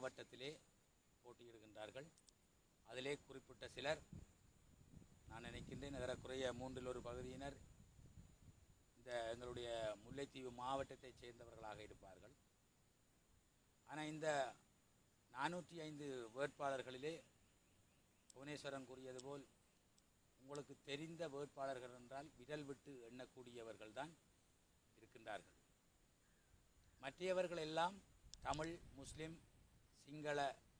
மாவட்டத்திலே போட்டியிடுகின்றார்கள் அதிலே குறிப்பிட்ட சிலர் நான் நினைக்கின்றேன் ஏறக்குறைய மூன்றில் ஒரு பகுதியினர் இந்த எங்களுடைய முல்லைத்தீவு மாவட்டத்தைச் சேர்ந்தவர்களாக இருப்பார்கள் ஆனால் இந்த நானூற்றி ஐந்து வேட்பாளர்களிலே புவனேஸ்வரன் கூறியது போல் உங்களுக்கு தெரிந்த வேட்பாளர்கள் என்றால் விரல் விட்டு எண்ணக்கூடியவர்கள் தான் இருக்கின்றார்கள் மற்றவர்கள் எல்லாம் தமிழ் முஸ்லிம் சிங்கள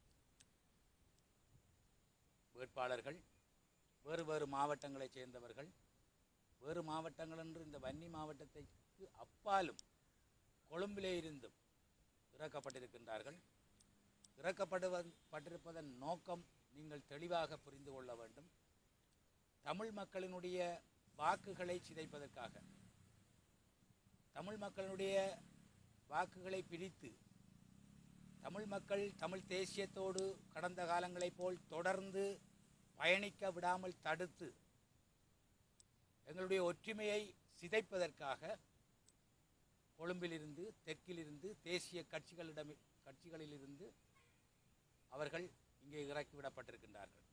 வேட்பாளர்கள் வேறு வேறு மாவட்டங்களைச் சேர்ந்தவர்கள் வேறு மாவட்டங்கள் என்று இந்த வன்னி மாவட்டத்திற்கு அப்பாலும் கொழும்பிலே இருந்தும் இறக்கப்பட்டிருக்கின்றார்கள் இறக்கப்பட்டுவதன் நோக்கம் நீங்கள் தெளிவாக புரிந்து கொள்ள வேண்டும் தமிழ் மக்களினுடைய வாக்குகளை சிதைப்பதற்காக தமிழ் மக்களினுடைய வாக்குகளை பிரித்து தமிழ் மக்கள் தமிழ் தேசியத்தோடு கடந்த காலங்களைப் போல் தொடர்ந்து பயணிக்க விடாமல் தடுத்து எங்களுடைய ஒற்றுமையை சிதைப்பதற்காக கொழும்பிலிருந்து தெற்கிலிருந்து தேசிய கட்சிகளிடம் கட்சிகளிலிருந்து அவர்கள் இங்கே இறக்கிவிடப்பட்டிருக்கின்றார்கள்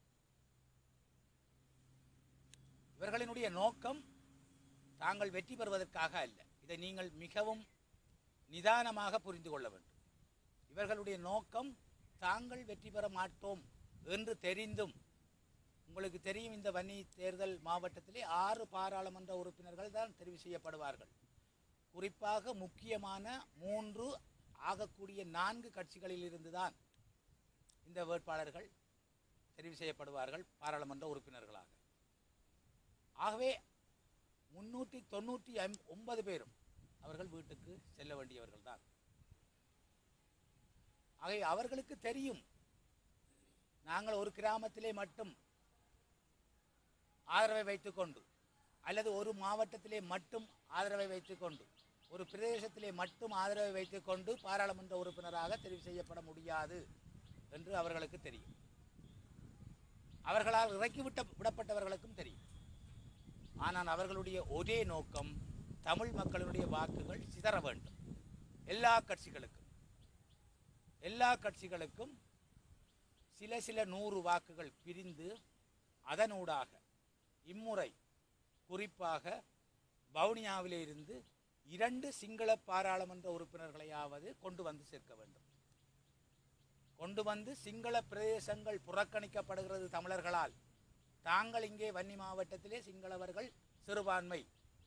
இவர்களினுடைய நோக்கம் தாங்கள் வெற்றி பெறுவதற்காக அல்ல இதை நீங்கள் மிகவும் நிதானமாக புரிந்து கொள்ள வேண்டும் இவர்களுடைய நோக்கம் தாங்கள் வெற்றி பெற மாட்டோம் என்று தெரிந்தும் உங்களுக்கு தெரியும் இந்த வன்னி தேர்தல் மாவட்டத்திலே ஆறு பாராளுமன்ற உறுப்பினர்கள் தான் தெரிவு செய்யப்படுவார்கள் குறிப்பாக முக்கியமான மூன்று ஆகக்கூடிய நான்கு கட்சிகளில் இருந்துதான் இந்த வேட்பாளர்கள் தெரிவு செய்யப்படுவார்கள் பாராளுமன்ற உறுப்பினர்களாக ஆகவே முன்னூற்றி தொண்ணூற்றி ஐம் ஒன்பது பேரும் அவர்கள் வீட்டுக்கு செல்ல வேண்டியவர்கள் தான் ஆகவே அவர்களுக்கு தெரியும் நாங்கள் ஒரு கிராமத்திலே மட்டும் ஆதரவை வைத்துக்கொண்டு அல்லது ஒரு மாவட்டத்திலே மட்டும் ஆதரவை வைத்துக்கொண்டு ஒரு பிரதேசத்திலே மட்டும் ஆதரவை வைத்துக்கொண்டு பாராளுமன்ற உறுப்பினராக தெரிவு செய்யப்பட முடியாது என்று அவர்களுக்கு தெரியும் அவர்களால் இறக்கிவிட்ட விடப்பட்டவர்களுக்கும் தெரியும் ஆனால் அவர்களுடைய ஒரே நோக்கம் தமிழ் மக்களுடைய வாக்குகள் சிதற வேண்டும் எல்லா கட்சிகளுக்கும் எல்லா கட்சிகளுக்கும் சில சில நூறு வாக்குகள் பிரிந்து அதனூடாக இம்முறை குறிப்பாக வவுனியாவிலே இருந்து இரண்டு சிங்கள பாராளுமன்ற உறுப்பினர்களையாவது கொண்டு வந்து சேர்க்க வேண்டும் கொண்டு வந்து சிங்கள பிரதேசங்கள் புறக்கணிக்கப்படுகிறது தமிழர்களால் தாங்கள் இங்கே வன்னி மாவட்டத்திலே சிங்களவர்கள் சிறுபான்மை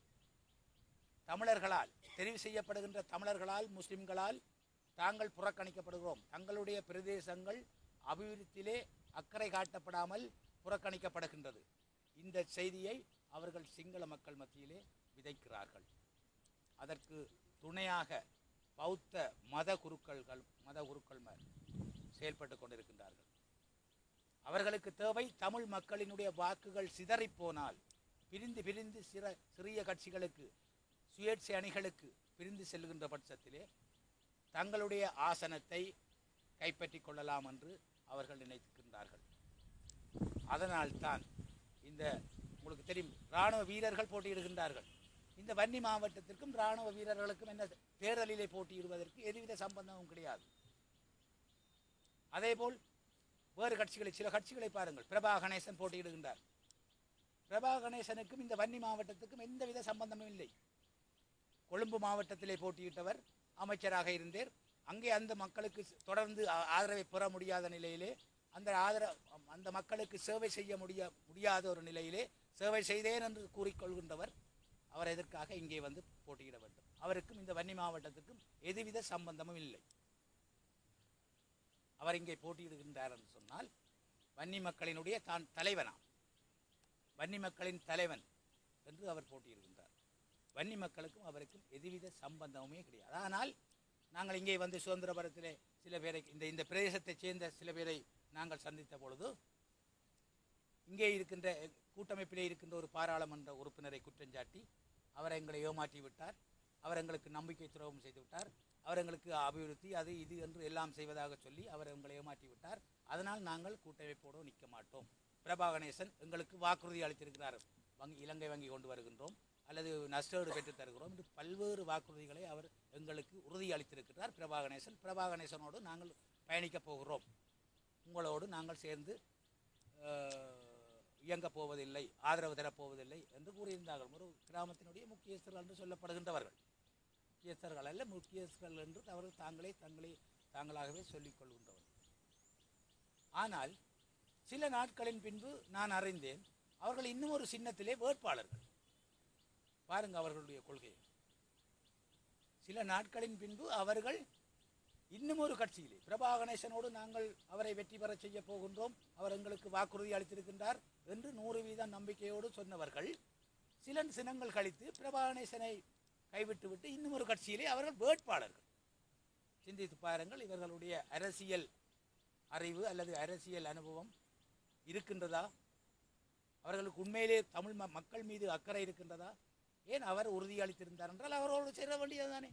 தமிழர்களால் தெரிவு செய்யப்படுகின்ற தமிழர்களால் முஸ்லிம்களால் தாங்கள் புறக்கணிக்கப்படுகிறோம் தங்களுடைய பிரதேசங்கள் அபிவிருத்தியிலே அக்கறை காட்டப்படாமல் புறக்கணிக்கப்படுகின்றது இந்த செய்தியை அவர்கள் சிங்கள மக்கள் மத்தியிலே விதைக்கிறார்கள் அதற்கு துணையாக பௌத்த மத குருக்கள்கள் மத குருக்கள்மார் செயல்பட்டு கொண்டிருக்கின்றார்கள் அவர்களுக்கு தேவை தமிழ் மக்களினுடைய வாக்குகள் சிதறிப்போனால் பிரிந்து பிரிந்து சிற சிறிய கட்சிகளுக்கு சுயேட்சை அணிகளுக்கு பிரிந்து செல்கின்ற பட்சத்திலே தங்களுடைய ஆசனத்தை கைப்பற்றிக் கொள்ளலாம் என்று அவர்கள் நினைக்கின்றார்கள் அதனால்தான் இந்த உங்களுக்கு தெரியும் இராணுவ வீரர்கள் போட்டியிடுகின்றார்கள் இந்த வன்னி மாவட்டத்திற்கும் இராணுவ வீரர்களுக்கும் என்ன தேர்தலிலே போட்டியிடுவதற்கு எதுவித சம்பந்தமும் கிடையாது அதேபோல் வேறு கட்சிகளை சில கட்சிகளை பாருங்கள் பிரபா கணேசன் போட்டியிடுகின்றார் பிரபா கணேசனுக்கும் இந்த வன்னி மாவட்டத்துக்கும் எந்தவித சம்பந்தமும் இல்லை கொழும்பு மாவட்டத்திலே போட்டியிட்டவர் அமைச்சராக இருந்தேர் அங்கே அந்த மக்களுக்கு தொடர்ந்து ஆ- ஆதரவை பெற முடியாத நிலையிலே அந்த ஆதர அந்த மக்களுக்கு சேவை செய்ய முடிய முடியாத ஒரு நிலையிலே சேவை செய்தேன் என்று கூறிக்கொள்கின்றவர் அவர் எதற்காக இங்கே வந்து போட்டியிட வேண்டும் அவருக்கும் இந்த வன்னி மாவட்டத்துக்கும் எதுவித சம்பந்தமும் இல்லை அவர் இங்கே போட்டியிடுகின்றார் என்று சொன்னால் வன்னி மக்களினுடைய தான் தலைவனாம் வன்னி மக்களின் தலைவன் என்று அவர் போட்டியிடுகின்றார் வன்னி மக்களுக்கும் அவருக்கும் எதுவித சம்பந்தமுமே கிடையாது ஆனால் நாங்கள் இங்கே வந்து சுதந்திரபுரத்திலே சில பேரை இந்த இந்த பிரதேசத்தைச் சேர்ந்த சில பேரை நாங்கள் சந்தித்த பொழுது இங்கே இருக்கின்ற கூட்டமைப்பிலே இருக்கின்ற ஒரு பாராளுமன்ற உறுப்பினரை குற்றஞ்சாட்டி அவர் எங்களை ஏமாற்றி விட்டார் அவர் எங்களுக்கு நம்பிக்கை துரோகம் செய்து விட்டார் அவர் எங்களுக்கு அபிவிருத்தி அது இது என்று எல்லாம் செய்வதாக சொல்லி அவர் எங்களை ஏமாற்றி விட்டார் அதனால் நாங்கள் கூட்டமைப்போடு நிற்க மாட்டோம் பிரபா கணேசன் எங்களுக்கு வாக்குறுதி அளித்திருக்கிறார் வங்கி இலங்கை வங்கி கொண்டு வருகின்றோம் அல்லது நஷ்டஈடு பெற்றுத் தருகிறோம் என்று பல்வேறு வாக்குறுதிகளை அவர் எங்களுக்கு உறுதி அளித்திருக்கிறார் பிரபா கணேசன் பிரபா கணேசனோடு நாங்கள் பயணிக்கப் போகிறோம் உங்களோடு நாங்கள் சேர்ந்து அஹ், இயங்கப் போவதில்லை ஆதரவு தரப்போவதில்லை என்று கூறியிருந்தார்கள் ஒரு கிராமத்தினுடைய முக்கியஸ்தர்கள் என்று சொல்லப்படுகின்றவர்கள் முக்கியஸ்தர்கள் அல்ல முக்கியஸ்தர்கள் என்று அவர்கள் தாங்களே தங்களே தாங்களாகவே சொல்லிக் கொள்கின்றவர்கள் ஆனால் சில நாட்களின் பின்பு நான் அறிந்தேன் அவர்கள் இன்னும் ஒரு சின்னத்திலே வேட்பாளர்கள் பாருங்க அவர்களுடைய கொள்கையை சில நாட்களின் பின்பு அவர்கள் இன்னும் ஒரு கட்சியிலே பிரபா கணேசனோடு நாங்கள் அவரை வெற்றி பெறச் செய்ய போகின்றோம் அவர் எங்களுக்கு வாக்குறுதி அளித்திருக்கின்றார் என்று நூறு வீதம் நம்பிக்கையோடு சொன்னவர்கள் சில சினங்கள் கழித்து பிரபா கணேசனை கைவிட்டுவிட்டு இன்னும் ஒரு கட்சியிலே அவர்கள் வேட்பாளர்கள் சிந்தித்து பாருங்கள் இவர்களுடைய அரசியல் அறிவு அல்லது அரசியல் அனுபவம் இருக்கின்றதா அவர்களுக்கு உண்மையிலே தமிழ் ம- மக்கள் மீது அக்கறை இருக்கின்றதா ஏன் அவர் உறுதியளித்திருந்தார் என்றால் அவரோடு சேர வேண்டியதுதானே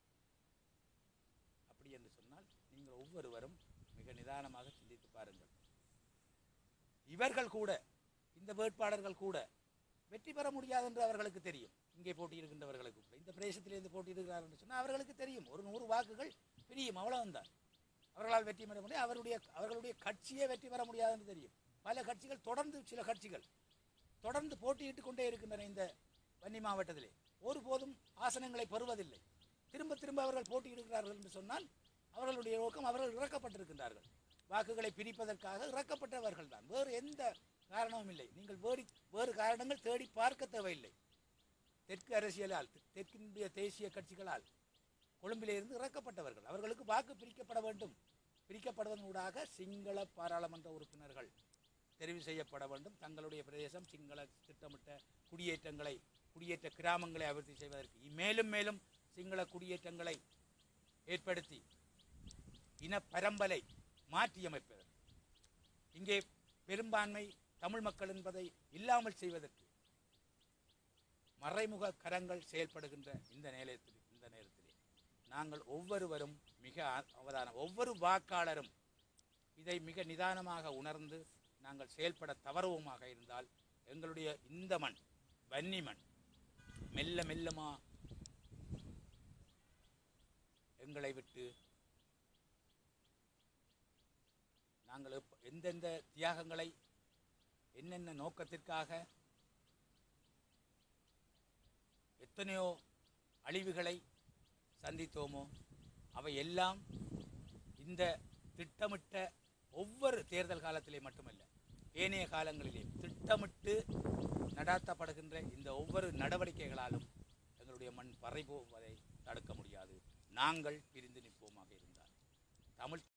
அப்படி என்று சொன்னால் நீங்கள் ஒவ்வொருவரும் மிக நிதானமாக சிந்தித்து பாருங்கள் இவர்கள் கூட இந்த வேட்பாளர்கள் கூட வெற்றி பெற முடியாது என்று அவர்களுக்கு தெரியும் இங்கே போட்டியிருக்கின்றவர்களுக்கு கூட இந்த பிரதேசத்திலிருந்து போட்டியிடுகிறார் என்று சொன்னால் அவர்களுக்கு தெரியும் ஒரு நூறு வாக்குகள் பிரியும் அவ்வளவுதான் அவர்களால் வெற்றி பெற முடியும் அவருடைய அவர்களுடைய கட்சியே வெற்றி பெற முடியாது என்று தெரியும் பல கட்சிகள் தொடர்ந்து சில கட்சிகள் தொடர்ந்து போட்டியிட்டுக் கொண்டே இருக்கின்றன இந்த வன்னி மாவட்டத்திலே ஒருபோதும் ஆசனங்களை பெறுவதில்லை திரும்ப திரும்ப அவர்கள் போட்டியிடுகிறார்கள் என்று சொன்னால் அவர்களுடைய நோக்கம் அவர்கள் இறக்கப்பட்டிருக்கின்றார்கள் வாக்குகளை பிரிப்பதற்காக இறக்கப்பட்டவர்கள் தான் வேறு எந்த காரணமும் இல்லை நீங்கள் வேறு வேறு காரணங்கள் தேடி பார்க்க தேவையில்லை தெற்கு அரசியலால் தெ- தெற்கினுடைய தேசிய கட்சிகளால் கொழும்பிலே இருந்து இறக்கப்பட்டவர்கள் அவர்களுக்கு வாக்கு பிரிக்கப்பட வேண்டும் பிரிக்கப்படுவதன் ஊடாக சிங்கள பாராளுமன்ற உறுப்பினர்கள் தெரிவு செய்யப்பட வேண்டும் தங்களுடைய பிரதேசம் சிங்கள திட்டமிட்ட குடியேற்றங்களை குடியேற்ற கிராமங்களை அபிவிருத்தி செய்வதற்கு மேலும் மேலும் சிங்கள குடியேற்றங்களை ஏற்படுத்தி இன பரம்பலை மாற்றியமைப்பதற்கு இங்கே பெரும்பான்மை தமிழ் மக்கள் என்பதை இல்லாமல் செய்வதற்கு மறைமுக கரங்கள் செயல்படுகின்ற இந்த நேரத்தில் இந்த நேரத்திலே நாங்கள் ஒவ்வொருவரும் மிக அ- அவதானம் ஒவ்வொரு வாக்காளரும் இதை மிக நிதானமாக உணர்ந்து நாங்கள் செயல்பட தவறுவோமாக இருந்தால் எங்களுடைய இந்த மண் வன்னி மண் மெல்ல மெல்லமா எங்களை விட்டு நாங்கள் எப்ப- எந்தெந்த தியாகங்களை என்னென்ன நோக்கத்திற்காக எத்தனையோ அழிவுகளை சந்தித்தோமோ அவை எல்லாம் இந்த திட்டமிட்ட ஒவ்வொரு தேர்தல் காலத்திலே மட்டுமல்ல ஏனைய காலங்களிலே திட்டமிட்டு நடாத்தப்படுகின்ற இந்த ஒவ்வொரு நடவடிக்கைகளாலும் எங்களுடைய மண் பறை போவதை தடுக்க முடியாது நாங்கள் பிரிந்து நிற்போமாக இருந்தால் தமிழ்